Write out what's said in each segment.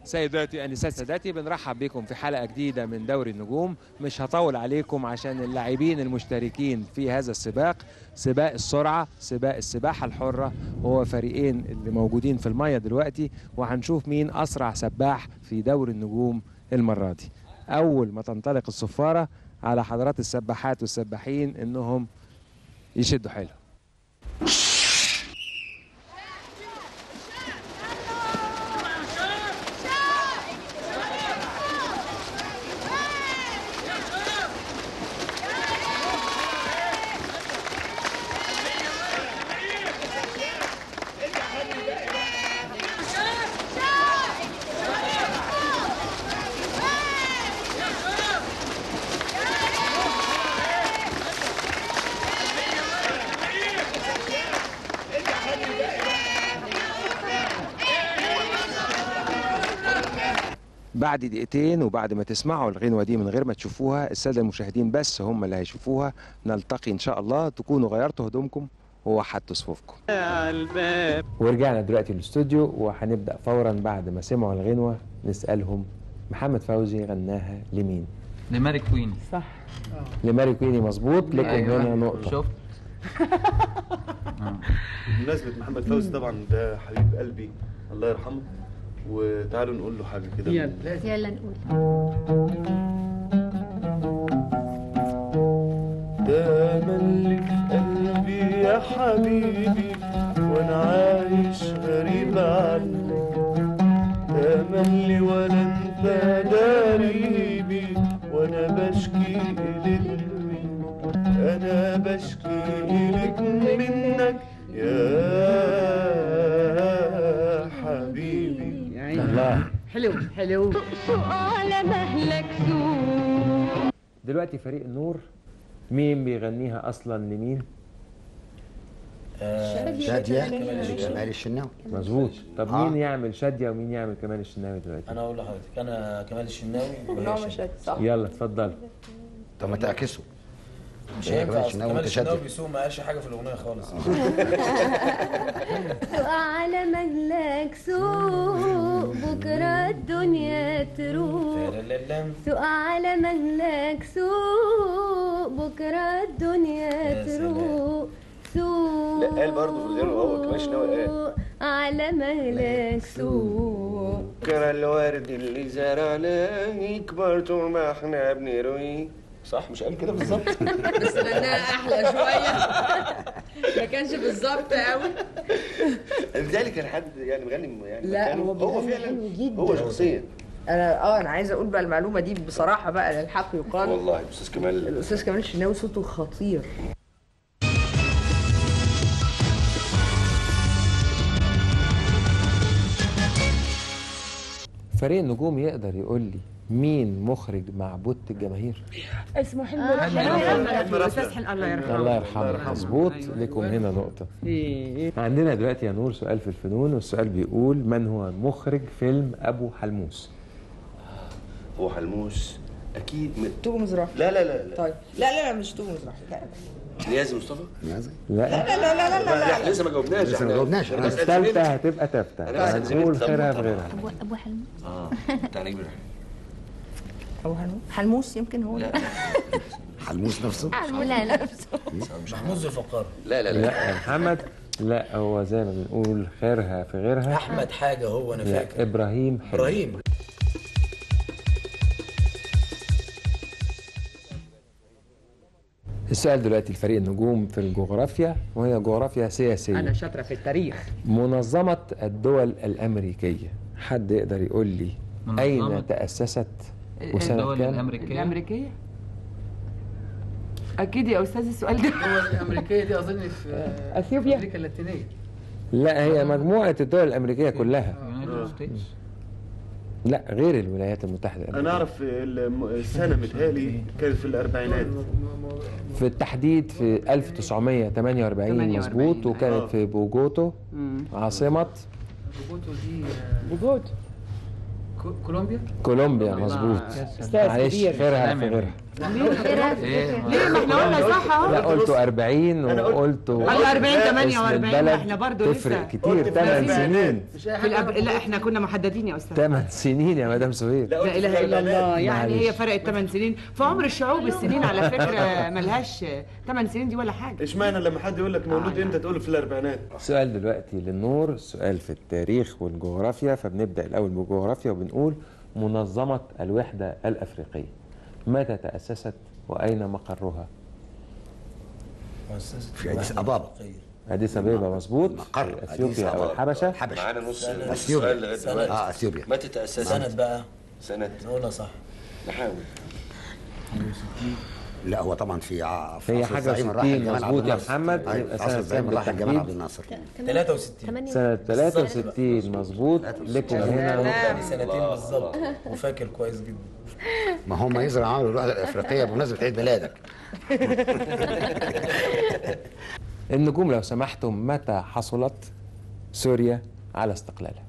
سيداتي انسات سادتي بنرحب بكم في حلقه جديده من دوري النجوم مش هطول عليكم عشان اللاعبين المشتركين في هذا السباق سباق السرعه سباق السباحه الحره هو فريقين اللي موجودين في الميه دلوقتي وهنشوف مين اسرع سباح في دوري النجوم المره دي اول ما تنطلق الصفاره على حضرات السباحات والسباحين انهم يشدوا حيلهم بعد دقيقتين وبعد ما تسمعوا الغنوة دي من غير ما تشوفوها السادة المشاهدين بس هم اللي هيشوفوها نلتقي إن شاء الله تكونوا غيرتوا هدومكم ووحدتوا صفوفكم ورجعنا دلوقتي الاستوديو وهنبدأ فورا بعد ما سمعوا الغنوة نسألهم محمد فوزي غناها لمين؟ لماري كوين لماري كويني مظبوط لكم هنا نقطة شفت بمناسبة محمد فوزي طبعا ده حبيب قلبي الله يرحمه وتعالوا نقول له حاجة كده من- يلا نقول ده ملي في قلبي يا حبيبي وانا عايش غريب عنك ده ملي ولا انت داريبي وانا بشكي اليك منك انا بشكي اليك منك يا حبيبي الله حلو حلو على مهلك سوق دلوقتي فريق النور مين بيغنيها أصلا لمين؟ شادية كمال الشناوي مظبوط طب آه. مين يعمل شادية ومين يعمل كمال الشناوي دلوقتي؟ انا اقول لحضرتك انا كمال الشناوي نوع مشاهد صح يلا اتفضل طب ما تعكسوا مش كمال هينفع أصل الشناوي كمال وأنت الشناوي شادية. بيسوق ما قالش حاجه في الاغنيه خالص على مهلك سوق بكرة الدنيا تروق ترللم. سوق على مهلك سوق بكرة الدنيا يا سلام. تروق سوق لا، قال برضه في الغنوة هو كمان شناوي قال. على مهلك سوق بكرة الورد اللي زرعناه يكبر طول ما احنا بنرويه صح مش قال كده بالظبط بس غناها احلى شويه ما كانش بالظبط قوي لذلك كان حد يعني مغني يعني لا، مكانه. هو هو بيغني فعلا حلو جدا. هو شخصيا انا اه انا عايزه اقول بقى المعلومه دي بصراحه بقى للحق يقال والله استاذ كمال الاستاذ كمال الشناوي صوته خطير فريق النجوم يقدر يقول لي مين مخرج معبود الجماهير؟ اسمه حلمي حلمي الاستاذ حلمي الله يرحمه الله يرحمه مظبوط لكم هنا نقطة عندنا دلوقتي يا نور سؤال في الفنون والسؤال بيقول من هو مخرج فيلم أبو حلموس؟ هو حلموس اكيد م... توبو مزرعه لا لا لا لا طيب لا لا لا مش توبو مزرعه لا نيازي مصطفى نيازي لا لا لا لا لا لا لسه ما جاوبناش لسه ما جاوبناش. أنا بسأل الثالثة زميلتي. هتبقى تفتة أنا بسأل هنقول زميلتي. خيرها طبعاً. بغيرها ابو ابو حلمي اه بتاع نجم الرحمة. ابو حلموس حلموس يمكن هو لا حلموس نفسه لا لا محمود ذو الفقار لا لا لا لا يا محمد لا هو زي ما بنقول خيرها في غيرها احمد حاجه هو انا لا فاكر إبراهيم حلمي ابراهيم السؤال دلوقتي لفريق النجوم في الجغرافيا وهي جغرافيا سياسية انا شاطره في التاريخ منظمة الدول الأمريكية حد يقدر يقول لي منظمة أين تأسست وسنة الدول كام؟ الامريكيه الامريكيه اكيد يا استاذ السؤال ده الامريكيه دي اظن في اثيوبيا امريكا اللاتينيه لا هي مجموعة الدول الأمريكية كلها يونايتد ستيتس لا غير الولايات المتحدة انا الأمريكية اعرف الم- السنه متهيألي كانت في الاربعينات في التحديد في 1948 مظبوط وكانت آه. في بوجوتو عاصمة بوجوتو دي بوجود كو- كولومبيا كولومبيا مظبوط أستاذ معلش كبير. خيرها سلام في يا غيرها بيه. ايه ليه ما احنا قلنا صح اهو لا قلتوا 40 أنا قلت- وقلتوا قال 40 اسم 48 البلد احنا برضه تفرق لسه كتير قلت 8 في سنين مش اي في حاجه الأب... لا احنا كنا محددين يا استاذ 8 سنين يا مدام سهير لا قلت لا اله الا الله يعني معلش. هي فرقت 8 سنين في عمر الشعوب السنين على فكره ملهاش 8 سنين دي ولا حاجه اشمعنى لما حد يقول لك مولود امتى تقول في الاربعينات سؤال دلوقتي للنور سؤال في التاريخ والجغرافيا فبنبدأ الأول بالجغرافيا وبنقول منظمة الوحدة الأفريقية متى تأسست وأين مقرها؟ في أديس أبابا. أديس أبيبا مظبوط مقر في أديس أثيوبيا أو أبابا. الحبشة الحبشة معانا نص أثيوبيا. السؤال لغايه دلوقتي اه اثيوبيا متى تأسست؟ سند بقى سنة نقولها صح نحاول لا هو طبعا في ع- في هي عصر حاجة الزعيم الراحل وستين جمال عبد مظبوط يا الناصر. محمد، أيوة، يبقى في عصر سنة الزعيم كام الراحل جمال بالتحديد؟ عبد الناصر 63 سنة 63 مظبوط لكم هنا يعني سنتين بالظبط وفاكر كويس جدا ما هم يزرع عملوا الوحده الافريقيه بمناسبه عيد ميلادك النجوم لو سمحتم متى حصلت سوريا على استقلالها؟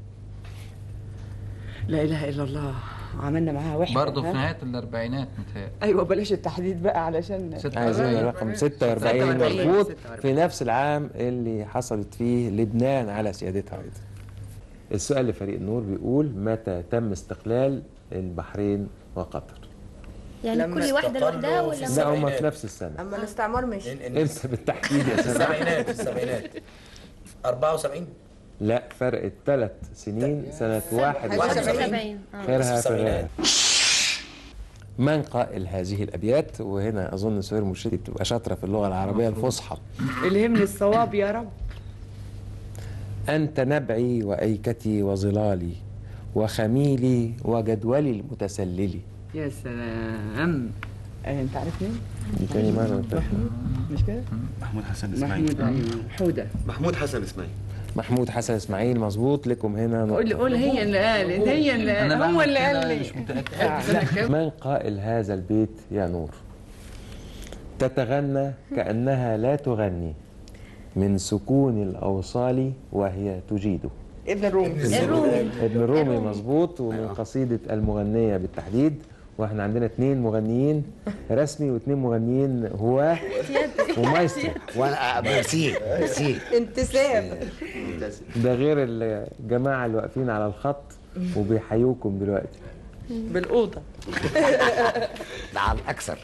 لا اله الا الله عملنا معاها وحده برضه في ها؟ نهايه الاربعينات متهيألي ايوه بلاش التحديد بقى علشان ستة عايزين وأربعين. الرقم 46 46. مظبوط 46. في نفس العام اللي حصلت فيه لبنان على سيادتها ايضا. السؤال لفريق النور بيقول متى تم استقلال البحرين وقطر؟ يعني لما كل واحده استقلوا لوحدها في ولا السنة. لا هم في السبعينات. نفس السنة اما الاستعمار مش إن- إن- امتى بالتحديد يا في سلام السبعينات في السبعينات 74 لا فرق ثلاث سنين سنة 71 70 خيرها في الغاية السبعينات من قائل هذه الأبيات وهنا أظن سهير مرشدي بتبقى شاطرة في اللغة العربية الفصحى الهمني الصواب يا رب أنت نبعي وأيكتي وظلالي وخميلي وجدولي المتسلل يا سلام آه، انت عارف مين؟ دي تاني معنى محمود مش كده؟ محمود حسن محمود ايوه حوده محمود حسن اسماعيل محمود حسن إسماعيل مظبوط لكم هنا قول نقطة قول هي اللي قالت هي اللي انا قالت هو بعمل اللي كده قال لي مش متاكد آه. سنه كام من قائل هذا البيت يا نور تتغنى كأنها لا تغني من سكون الأوصال وهي تجيد ابن الروم الرومي ابن الرومي مظبوط ومن قصيدة المغنية بالتحديد واحنا عندنا اتنين مغنيين رسمي واتنين مغنيين هواه ومايسترو وانا ميرسي ميرسي انتساب ده غير الجماعة اللي واقفين على الخط وبيحيوكم دلوقتي بالاوضه ده على الاكثر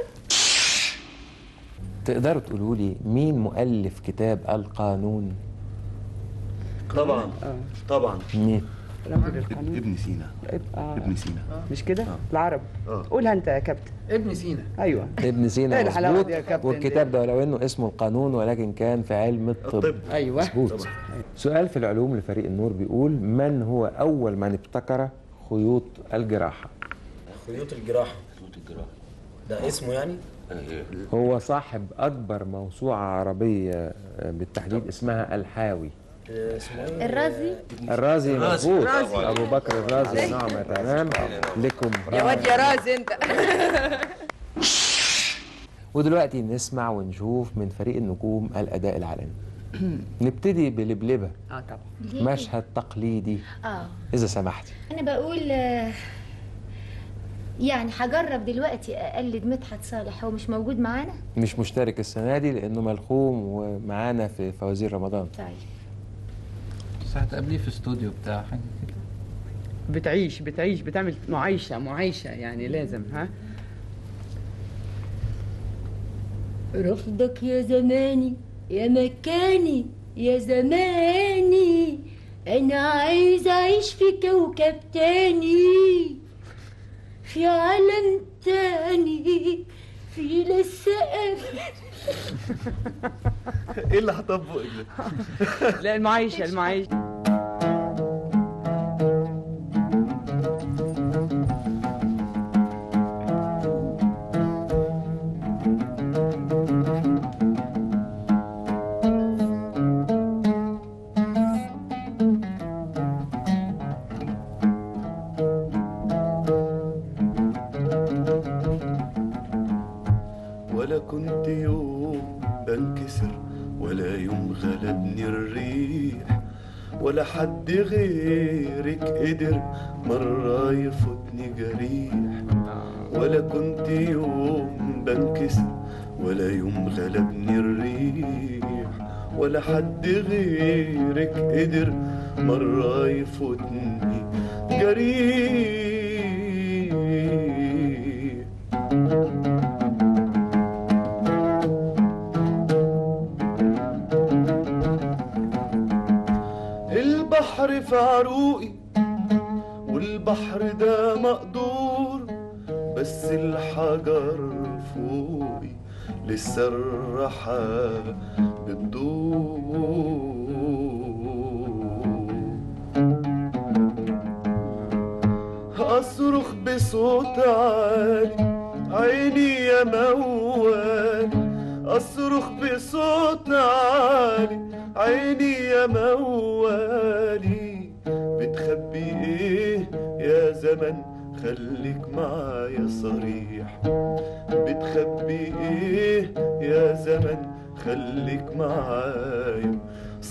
تقدروا تقولوا لي مين مؤلف كتاب القانون طبعا طبعا مين رجل القانون ابن سينا آه. ابن سينا مش كده؟ العرب آه. قولها انت يا كابتن ابن سينا ايوه ابن إيه سينا الحلاوة مظبوط دي يا كابتن والكتاب ده ولو انه اسمه القانون ولكن كان في علم الطب الطب ايوه مظبوط سؤال في العلوم لفريق النور بيقول من هو اول من ابتكر خيوط الجراحه خيوط الجراحة خيوط الجراحة ده اسمه يعني إيه. هو صاحب اكبر موسوعه عربيه آه، بالتحديد اسمها الحاوي آه، اسمه ايه الرازي الرازي الرازي. مظبوط طبعاً. ابو بكر الرازي نعم تمام لكم يا واد يا راز انت ودلوقتي نسمع ونشوف من فريق النجوم الاداء العالمي نبتدي بلبلبه اه طبعا مشهد تقليدي اه اذا سمحتي انا بقول آه، يعني هجرب دلوقتي اقلد مدحت صالح هو مش موجود معانا مش مشترك السنه دي لانه ملخوم ومعانا في فوازير رمضان طيب بس هتقابليه في استوديو بتاع حاجه كده بتعيش بتعيش بتعمل معايشه معايشه يعني لازم ها رفضك يا زماني يا مكاني يا زماني انا عايز اعيش في كوكب تاني في عالم تاني في لسه ايه اللي هطبق ده؟ لا المعايشه المعايشه ولا كنت يوم بنكسر ولا يوم غلبني الريح ولا حد غيرك قدر مرة يفوتني جريح ولا كنت يوم بنكسر ولا يوم غلبني الريح ولا حد غيرك قدر مرة يفوتني جريح البحر في عروقي والبحر ده مقدور بس الحجر فوقي لسه الرحى بتدور أصرخ بصوت عالي عيني يا موالي أصرخ بصوت عالي عيني يا موالي بتخبي ايه يا زمن خليك معايا صريح بتخبي ايه يا زمن خليك معايا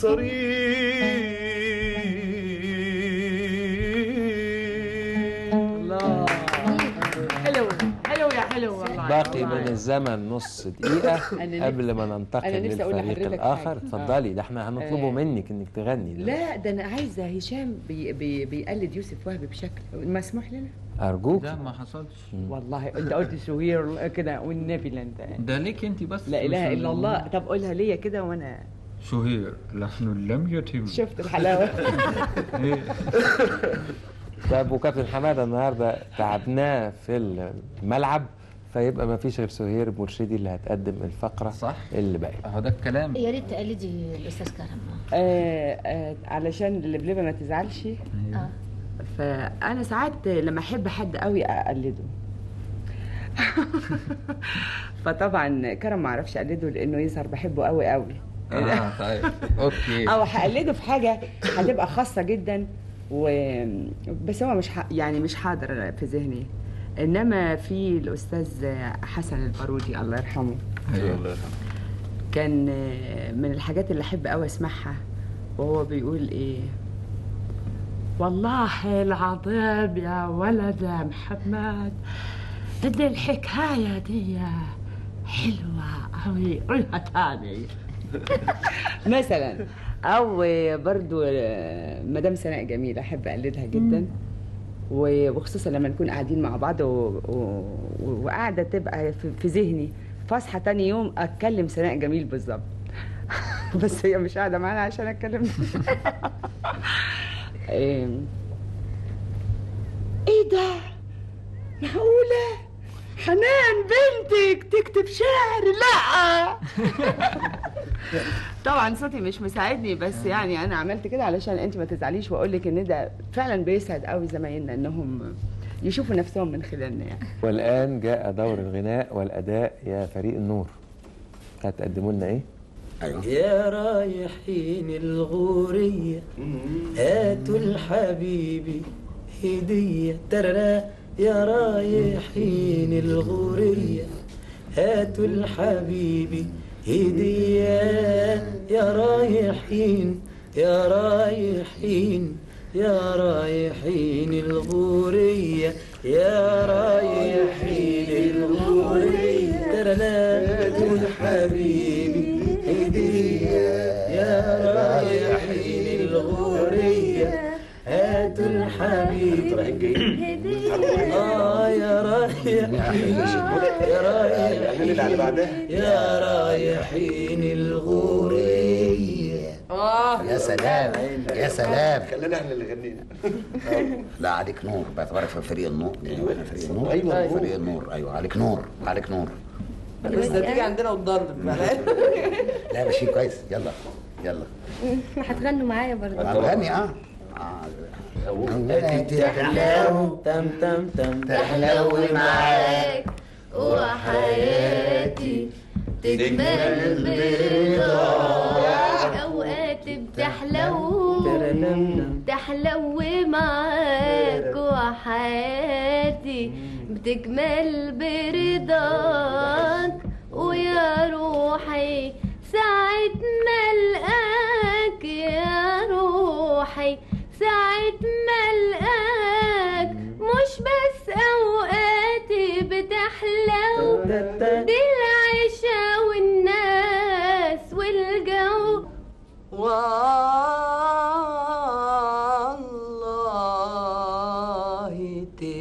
صريح الله حلو حلو يا حلو والله باقي والله. من الزمن نص دقيقة أنا قبل ما ننتقل أنا نفسي أقول للفريق لحضرتك الآخر حاجة. اتفضلي ده احنا هنطلبه آه. منك انك تغني دلوقتي. لا ده انا عايزه هشام بي بي بيقلد يوسف وهبي بشكل مسموح لنا أرجوك ده ما حصلش والله انت قلت سهير كده والنبي لا انت ده ليك انت بس لا اله الا الله طب قولها ليا كده وانا سهير لحن لم يتم شفت الحلاوه إيه. طب وكابتن حمادة النهاردة تعبناه في الملعب فيبقى ما فيش غير سهير مرشدي اللي هتقدم الفقرة صح. اللي باقي اهو ده الكلام يا ريت تقلدي الاستاذ كرم آه آه علشان اللبلبه ما تزعلش اه فانا ساعات لما احب حد قوي اقلده فطبعا كرم ما اعرفش اقلده لانه يظهر بحبه قوي قوي اه طيب اوكي او هقلده في حاجه هتبقى خاصه جدا و بس هو مش ح... يعني مش حاضر في ذهني انما في الاستاذ حسن البارودي الله يرحمه أيوة. الله يرحمه كان من الحاجات اللي احب قوي اسمعها وهو بيقول ايه والله العظيم يا ولد يا محمد ان الحكايه دي حلوه قوي قولها تاني مثلا او برضو مدام سناء جميله احب اقلدها جدا و- وخصوصا لما نكون قاعدين مع بعض و... و... وقاعده تبقى في, في ذهني فاصحى تاني يوم اتكلم سناء جميل بالظبط بس هي مش قاعده معانا عشان اتكلم ايه إيه ده معقوله حنان بنتك تكتب شعر لا طبعا صوتي مش مساعدني بس يعني انا عملت كده علشان انت ما تزعليش واقول لك ان ده فعلا بيسعد قوي زمايلنا انهم يشوفوا نفسهم من خلالنا يعني والآن جاء دور الغناء والأداء يا فريق النور هتقدموا لنا إيه؟ ايوه يا رايحين الغورية هاتوا الحبيبي هدية ترى يا رايحين الغورية هاتوا الحبيبي هدية يا رايحين يا رايحين يا رايحين الغورية يا رايحين الغورية ترى هاتوا الحبيبي هدية يا رايحين الغورية هاتوا الحبيب آه يا رايحين يا رايحين يا رايحين الغورية اه يا سلام يا سلام خلينا احنا اللي غنينا لا عليك نور باعتبارك في فريق النور احنا فريق النور أيوة. فريق النور ايوه عليك نور عليك نور بس ده تيجي عندنا وتضرب لا ماشيين كويس يلا يلا هتغنوا معايا برضه هنغني اه تحلو تم تم تم تحلو معاك وحياتي تكمل برضاك اوقات بتحلو تحلو معاك وحياتي بتكمل برضاك ويا روحي ساعة ما القاك يا روحي دي العيشة والناس والجو والله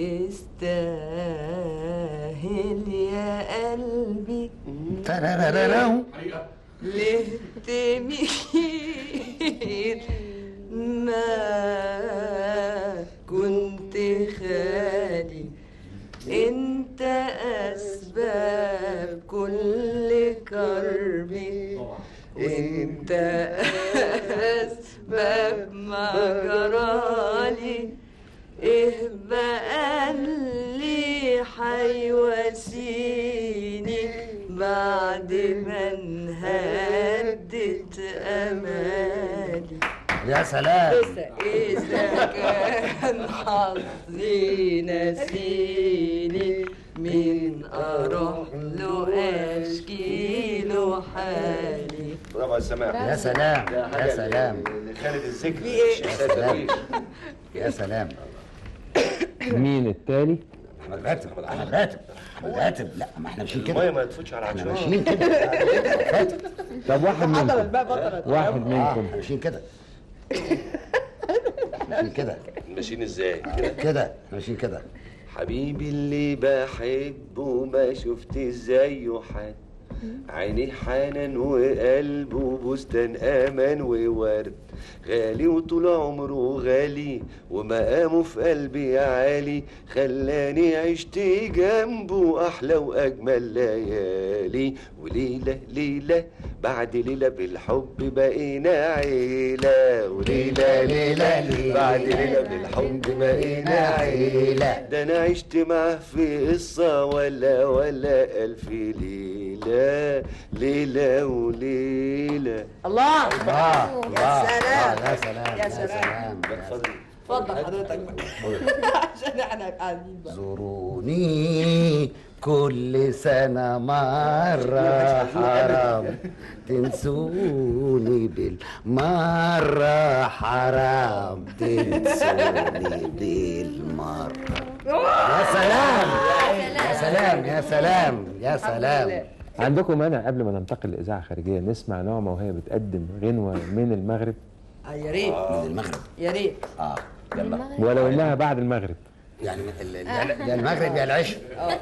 تستاهل يا قلبي ترارارارو. ليه تميل ما كنت خالي انت اسباب كل كربي انت اسباب ما جرالي ايه بقى اللي حيواسيني بعد ما انهدت امالي يا سلام إذا كان حظي نسيني من أروح له أشكي له حالي برافو على السماع يا سلام ده حاجة يا سلام لخالد الذكر في إيه؟ مش سلام يا سلام مين التالي احمد راتب احمد راتب احمد راتب لا ما احنا ماشيين المية كده ما تفوتش على احنا عشان ماشيين كده راتب. طب واحد منكم واحد اه منكم احنا ماشيين كده ماشيين كده ماشيين ازاي كده احنا ماشيين كده حبيبي اللي بحبه ما شفت زيه حد عينيه حنان وقلبه بستان امان وورد غالي وطول عمره غالي ومقامه في قلبي عالي خلاني عشت جنبه احلى واجمل ليالي وليله ليله بعد ليله بالحب بقينا عيله وليله ليله ليلة بعد ليله بالحب بقينا عيله ده انا عشت معاه في قصه ولا ولا الف ليله ليله وليله الله الله الله سلام. الله، يا سلام يا يا سلام. سلام اتفضل اتفضل حضرتك بقى عشان احنا قاعدين بقى زوروني كل سنة مرة حرام تنسوني بالمرة حرام تنسوني بالمرة يا سلام يا سلام يا سلام يا سلام عندكم مانع قبل ما ننتقل لاذاعه خارجيه نسمع نعمه وهي بتقدم غنوه من المغرب آه، يا ريت من المغرب يا ريت اه يلا ولو انها بعد المغرب يعني ال- ال- يا المغرب يا العشاء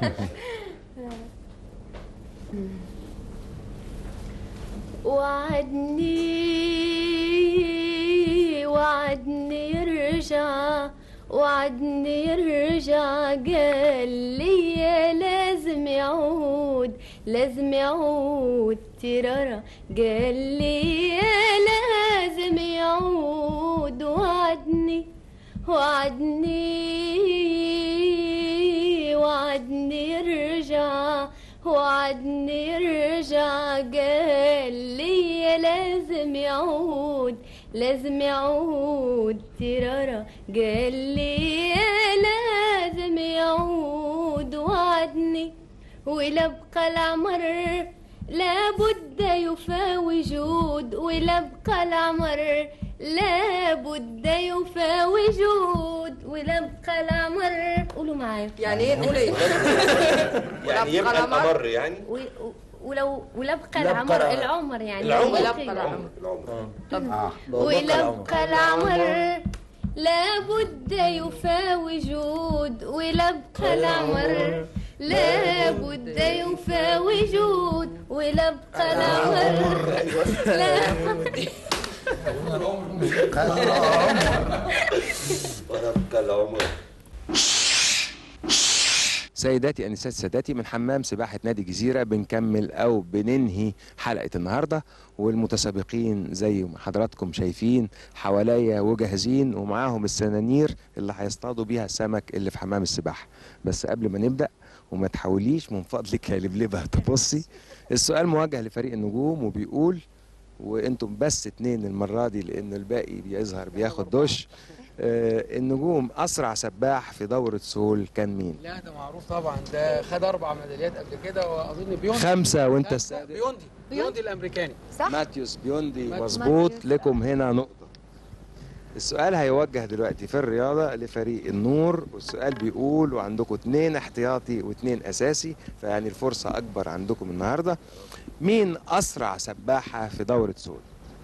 وعدني وعدني يرجع وعدني يرجع قال لي لازم يعود لازم يعود ترارا قال لي لازم يعود وعدني وعدني وعدني يرجع وعدني يرجع قال لي لازم يعود لازم يعود ترارا قال لي لازم يعود وعدني ولا بقى العمر لابد يفاوي جود ولا بقى العمر لابد يفاوي جود ولا بقى العمر قولوا معايا يعني ايه نقول ايه يعني يبقى القمر. القمر يعني و- و- ولو ولبقى لبقى العمر الع- العمر يعني العمر ولبقى العمر العمر اه ولبقى العمر لابد يفاوي جود ولبقى العمر لابد يفاوي جود ولبقى العمر لابد وربك العمر سيداتي انسات سادتي من حمام سباحه نادي جزيره بنكمل او بننهي حلقه النهارده والمتسابقين زي ما حضراتكم شايفين حواليا وجاهزين ومعاهم السنانير اللي هيصطادوا بيها السمك اللي في حمام السباحه بس قبل ما نبدا وما تحاوليش من فضلك يا لبلبه تبصي السؤال موجه لفريق النجوم وبيقول وانتم بس اتنين المره دي لان الباقي بيظهر بياخد دش آه النجوم اسرع سباح في دوره سول كان مين لا ده معروف طبعا ده خد اربع ميداليات قبل كده واظن بيوندي خمسة وانت لا، السادس بيوندي بيوندي الامريكاني صح ماتيوس بيوندي ماتيوس. مظبوط لكم هنا نقطة السؤال هيوجه دلوقتي في الرياضة لفريق النور والسؤال بيقول وعندكم اتنين احتياطي واتنين أساسي فيعني الفرصة أكبر عندكم النهاردة مين أسرع سباحة في دورة سول؟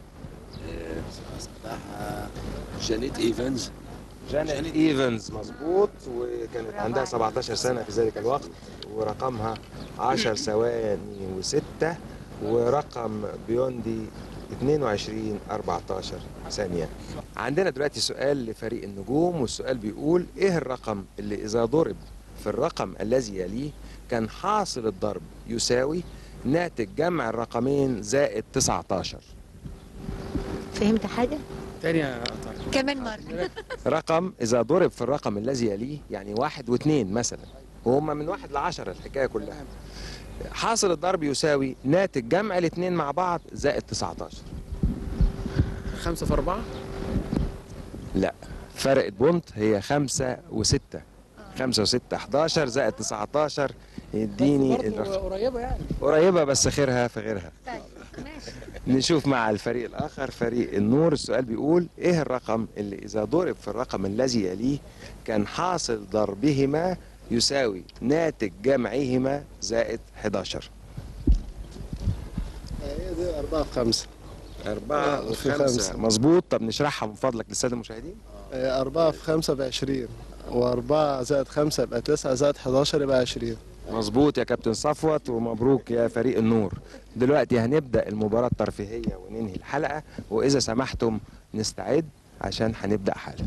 سباحة جانيت ايفنز جانيت ايفنز مظبوط وكانت عندها 17 سنة في ذلك الوقت ورقمها 10 ثواني وستة ورقم بيوندي 22 14 ثانية عندنا دلوقتي سؤال لفريق النجوم والسؤال بيقول ايه الرقم اللي اذا ضرب في الرقم الذي يليه كان حاصل الضرب يساوي ناتج جمع الرقمين زائد 19 فهمت حاجة؟ تاني يا طارق كمان مرة رقم إذا ضرب في الرقم الذي يليه يعني واحد واثنين مثلا وهم من واحد لعشرة الحكاية كلها حاصل الضرب يساوي ناتج جمع الاثنين مع بعض زائد 19 خمسة في أربعة لا فرق بونت هي خمسة وستة خمسة وستة 11 زائد 19 يديني برضه الرقم قريبة يعني قريبة بس خيرها في غيرها طيب ماشي نشوف مع الفريق الآخر فريق النور السؤال بيقول إيه الرقم اللي إذا ضرب في الرقم الذي يليه كان حاصل ضربهما يساوي ناتج جمعهما زائد 11 هي دي أربعة في خمسة أربعة في وخمسة خمسة. مظبوط طب نشرحها من فضلك للسادة المشاهدين هي أربعة في خمسة بعشرين وأربعة زائد خمسة يبقى تسعة زائد حداشر يبقى عشرين مظبوط يا كابتن صفوت ومبروك يا فريق النور دلوقتي هنبدأ المباراة الترفيهية وننهي الحلقة وإذا سمحتم نستعد عشان هنبدأ حالا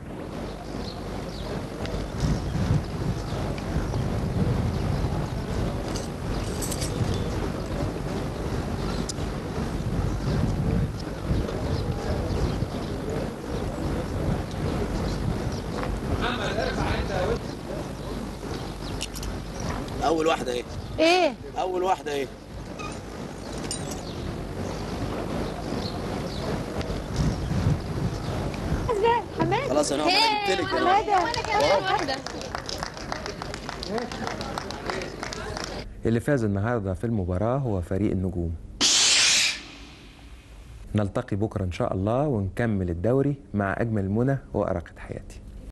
اول واحدة ايه ايه اول واحدة ايه حماد خلاص انا انا جبت لك حمادة وانا كمان واحدة اللي فاز النهارده في المباراة هو فريق النجوم نلتقي بكرة إن شاء الله ونكمل الدوري مع أجمل منى وأرقة حياتي